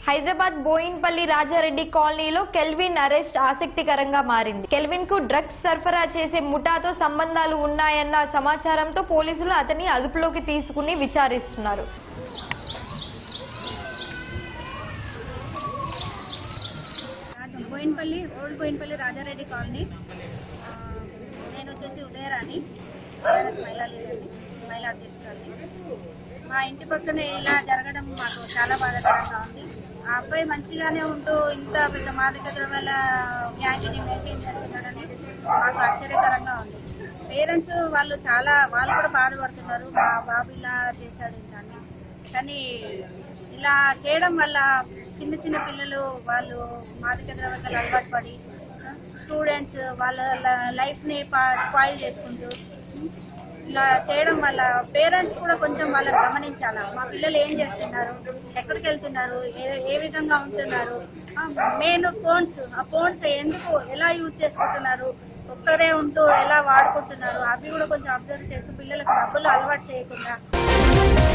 హైదరాబాద్ బోయిన్పల్లి రాజారెడ్డి కాలనీలో kelvin arrest ఆసక్తికరంగా మారింది కెల్విన్ కు డ్రగ్స్ సరఫరా చేసే ముఠాతో సంబంధాలు ఉన్నాయన్న సమాచారంతో పోలీసులు అతన్ని అదుపులోకి తీసుకుని విచారిస్తున్నారు రాజ- బోయినపల్లి ఓల్డ్ బోయినపల్లి రాజారెడ్డి కాలనీ ఆ, నేను వచ్చేసి ఉదయరాణి టీఆర్ఎస్ మహిళా లీడర్ని మహిళా అధ్యక్షురాలని మా ఇంటి పక్కనే ఇలా జరగడం మాకు చాలా బాధాకరంగా ఉంది ఆ అబ్బాయి మంచిగానే ఉంటూ ఇంత పెద్ద మాదిక ద్రవ్యాల గ్యాంగ్ని మెయింటైన్ చేస్తున్నాడని మాకు ఆశ్చర్యకరంగా ఉంది పేరెంట్స్ వాళ్ళు చాలా వాళ్ళు కూడా బాధపడుతున్నారు మా బాబు ఇలా చేశాడు ఇంత అని కానీ ఇలా చేయడం వల్ల చిన్న చిన్న పిల్లలు వాళ్ళు మాదక ద్రవ్యాలకు అలవాటు పడి స్టూడెంట్స్ వాళ్ళ లైఫ్ ని స్పాయిల్ చేసుకుంటూ ఇలా చేయడం వల్ల పేరెంట్స్ కూడా కొంచెం వాళ్ళని గమనించాలా మా పిల్లలు ఏం చేస్తున్నారు ఎక్కడికి వెళ్తున్నారు ఏ- ఏ విధంగా ఉంటున్నారు మెయిన్ ఫోన్స్ ఆ ఫోన్స్ ఎందుకు ఎలా యూజ్ చేసుకుంటున్నారు ఒక్కరే ఉంటూ ఎలా వాడుకుంటున్నారు అవి కూడా కొంచెం అబ్జర్వ్ చేసి పిల్లలకు డబ్బులు అలవాటు చేయకుండా